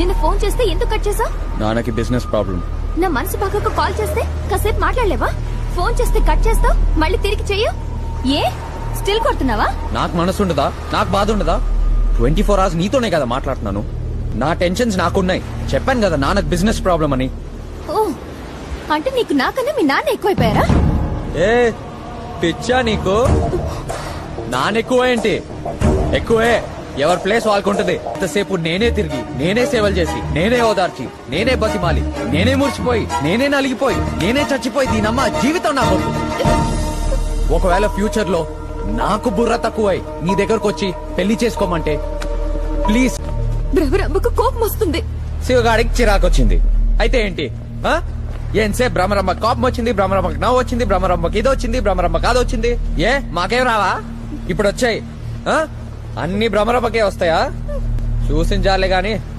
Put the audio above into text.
నిన్న ఫోన్ చేస్తే ఎందుకు కట్ చేసా నాన్నకి బిజినెస్ ప్రాబ్లం నా మనసు బాగోక కాల్ చేస్తే కాసేపు మాట్లాడలేవా ఫోన్ చేస్తే కట్ చేస్తావు మళ్ళీ తిరిగి చెయ్యు ఏ స్టిల్ కొడుతున్నావా నాకు మనసు ఉండదా నాకు బాధ ఉండదా ట్వంటీ ఫోర్ అవర్స్ నీతోనే కదా మాట్లాడుతున్నాను నా టెన్షన్స్ నాకున్నాయి చెప్పాను కదా నాన్నకు బిజినెస్ ప్రాబ్లం అని ఓ అంటే నీకు నాకన్నా మీ నాన్న ఎక్కువైపోయారా ఏ పిచ్చా నీకు నానెక్కువ ఏంటి ఎక్కువే ఎవరి ప్లేస్ వాళ్ళకుంటది ఎంతసేపు నేనే తిరిగి నేనే సేవలు చేసి నేనే ఓదార్చి నేనే బతిమాలి నేనే మురిచిపోయి నేనే నలిగిపోయి నేనే చచ్చిపోయి దీనమ్మ జీవితం నాకు వద్దు. ఒకవేళ ఫ్యూచర్ లో నాకు బుర్ర తక్కువై నీ దగ్గరకు వచ్చి పెళ్లి చేసుకోమంటే ప్లీజ్ బ్రహ్మరమ్మకు కోపం వస్తుంది శివగాడికి చిరాకు వచ్చింది అయితే ఏంటి ఆ? ఏంసేపు భ్రమరమ్మ కోపం వచ్చింది భ్రమరమ్మకి నవ్వు వచ్చింది భ్రమరమ్మకి ఇది వచ్చింది భ్రమరమ్మకి అది వచ్చింది ఏ మాకేం రావా ఇప్పుడు వచ్చాయి ఆ? అన్ని భ్రమరమ్మకే వస్తాయా చూసించాలే గాని